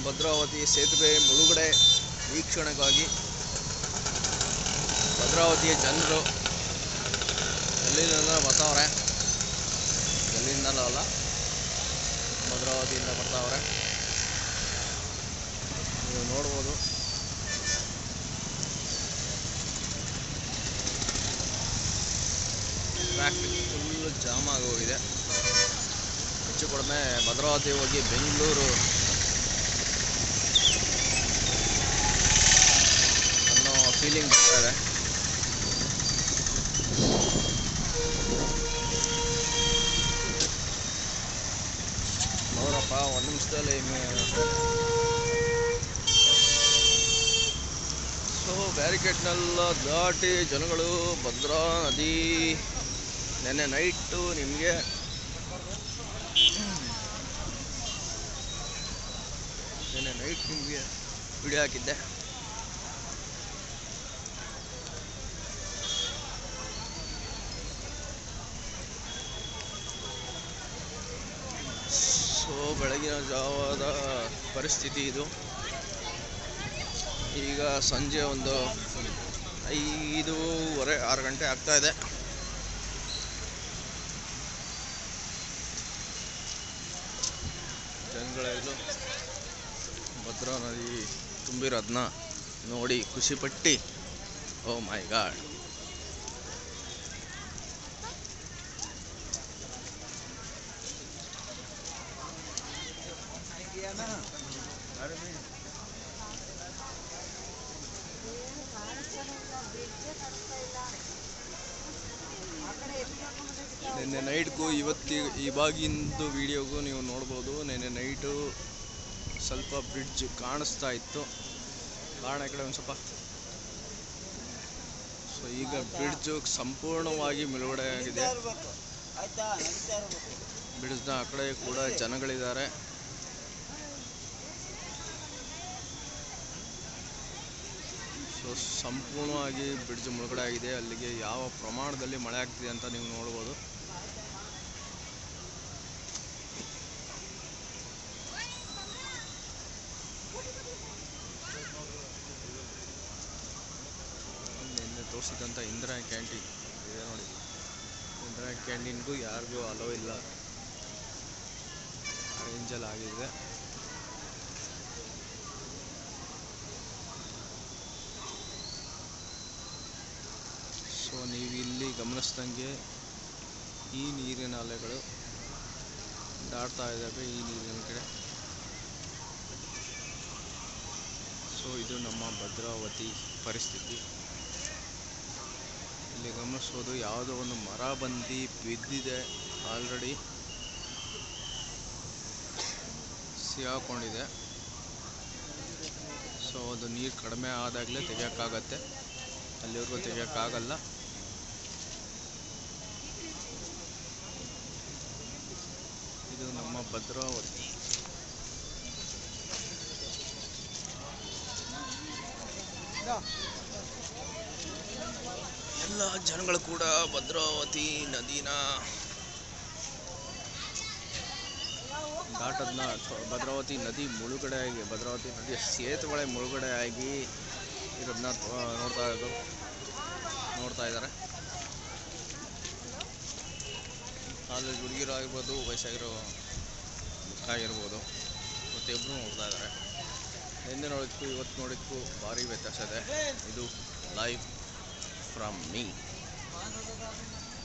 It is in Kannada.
ಭದ್ರಾವತಿ ಸೇತುವೆ ಮುಳುಗಡೆ ವೀಕ್ಷಣೆಗಾಗಿ ಭದ್ರಾವತಿಯ ಜನರು ಎಲ್ಲಿಂದ ಬರ್ತಾವ್ರೆ ಎಲ್ಲಿಂದಲೂ ಅಲ್ಲ ಭದ್ರಾವತಿಯಿಂದ ಬರ್ತಾವ್ರೆ ನೀವು ನೋಡ್ಬೋದು ಟ್ರಾಫಿಕ್ ಫುಲ್ಲು ಜಾಮ್ ಆಗೋಗಿದೆ ಹೆಚ್ಚು ಕಡಿಮೆ ಭದ್ರಾವತಿ ಹೋಗಿ ಬೆಂಗಳೂರು ಅನ್ನೋ ಫೀಲಿಂಗ್ ಬರ್ತಾ ಇದೆ ನೋಡಪ್ಪ ಒಂದು ನಿಮಿಷದಲ್ಲಿ ಸೊ ಬ್ಯಾರಿಕೇಡ್ನೆಲ್ಲ ದಾಟಿ ಜನಗಳು ಭದ್ರಾ ನದಿ ನೆನ್ನೆ ನೈಟು ನಿಮಗೆ ನೆನ್ನೆ ನೈಟ್ ನಿಮಗೆ ವಿಡಿಯೋ ಹಾಕಿದ್ದೆ ಸೊ ಬೆಳಗಿನ ಜಾವದ ಪರಿಸ್ಥಿತಿ ಇದು ಈಗ ಸಂಜೆ ಒಂದು ಐದೂವರೆ ಆರು ಗಂಟೆ ಆಗ್ತಾ ಇದೆ ಜನಗಳೆಲ್ಲೂ ಭದ್ರಾ ನದಿ ತುಂಬಿರೋದನ್ನ ನೋಡಿ ಖುಷಿಪಟ್ಟು ಓ ಮೈ ಗಾಡ್ ನಿನ್ನೆ ನೈಟ್ಗೂ ಇವತ್ತಿ ಇವಾಗಿಂದು ವಿಡಿಯೋಗೂ ನೀವು ನೋಡ್ಬೋದು ನಿನ್ನೆ ನೈಟು ಸ್ವಲ್ಪ ಬ್ರಿಡ್ಜ್ ಕಾಣಿಸ್ತಾ ಇತ್ತು ಕಾರಣ ಈ ಕಡೆ ಒಂದು ಸ್ವಲ್ಪ ಸೊ ಈಗ ಬ್ರಿಡ್ಜ್ ಸಂಪೂರ್ಣವಾಗಿ ಮುಳುಗಡೆ ಆಗಿದೆ ಬ್ರಿಡ್ಜ್ನ ಆ ಕಡೆ ಕೂಡ ಜನಗಳಿದ್ದಾರೆ ಸೊ ಸಂಪೂರ್ಣವಾಗಿ ಬ್ರಿಡ್ಜ್ ಮುಳುಗಡೆ ಆಗಿದೆ ಅಲ್ಲಿಗೆ ಯಾವ ಪ್ರಮಾಣದಲ್ಲಿ ಮಳೆ ಆಗ್ತಿದೆ ಅಂತ ನೀವು ನೋಡ್ಬೋದು ನಿನ್ನೆ ತೋರಿಸಿದಂಥ ಇಂದಿರಾ ಕ್ಯಾಂಟೀನ್ ಇದೆ ನೋಡಿ ಇಂದಿರಾ ಕ್ಯಾಂಟೀನ್ಗೂ ಯಾರಿಗೂ ಅಲೋ ಇಲ್ಲ ರೇಂಜಲ್ಲಿ ಆಗಿದೆ ಸೊ ನೀವು ಇಲ್ಲಿ ಗಮನಿಸ್ದಂಗೆ ಈ ನೀರಿನ ಅಲೆಗಳು ದಾಟ್ತಾ ಇದ್ದಾವೆ ಈ ನೀರಿನ ಕಡೆ ಸೊ ಇದು ನಮ್ಮ ಭದ್ರಾವತಿ ಪರಿಸ್ಥಿತಿ ಇಲ್ಲಿ ಗಮನಿಸ್ಬೋದು ಯಾವುದೋ ಒಂದು ಮರ ಬಂದು ಬಿದ್ದಿದೆ ಆಲ್ರೆಡಿ ಸಿಗಾಕೊಂಡಿದೆ ಸೊ ಅದು ನೀರು ಕಡಿಮೆ ಆದಾಗಲೇ ತೆಗಿಯೋಕ್ಕಾಗತ್ತೆ ಅಲ್ಲಿವರೆಗೂ ತೆಗಿಯೋಕ್ಕಾಗಲ್ಲ ಇದು ನಮ್ಮ ಭದ್ರಾವತಿ ಎಲ್ಲ ಜನಗಳು ಕೂಡ ಭದ್ರಾವತಿ ನದಿನ ದಾಟದ್ನ ಅಥವಾ ಭದ್ರಾವತಿ ನದಿ ಮುಳುಗಡೆ ಆಗಿ ಭದ್ರಾವತಿ ನದಿಯ ಸೇತುವೆ ಮುಳುಗಡೆ ಆಗಿ ಇರೋದನ್ನ ನೋಡ್ತಾ ಇರೋದು ನೋಡ್ತಾ ಇದ್ದಾರೆ ಕಾಲೇಜ್ ಹುಡುಗಿರು ಆಗಿರ್ಬೋದು ವಯಸ್ಸಾಗಿರೋ ಆಗಿರ್ಬೋದು ಪ್ರತಿಯೊಬ್ಬರು ನೋಡ್ತಾ ಇದ್ದಾರೆ ನಿನ್ನೆ ನೋಡಿದ್ಕು ಇವತ್ತು ನೋಡಿದ್ಕು ಭಾರಿ ವ್ಯತ್ಯಾಸ ಇದೆ ಇದು ಲೈವ್ ಫ್ರಮ್ ಮೀ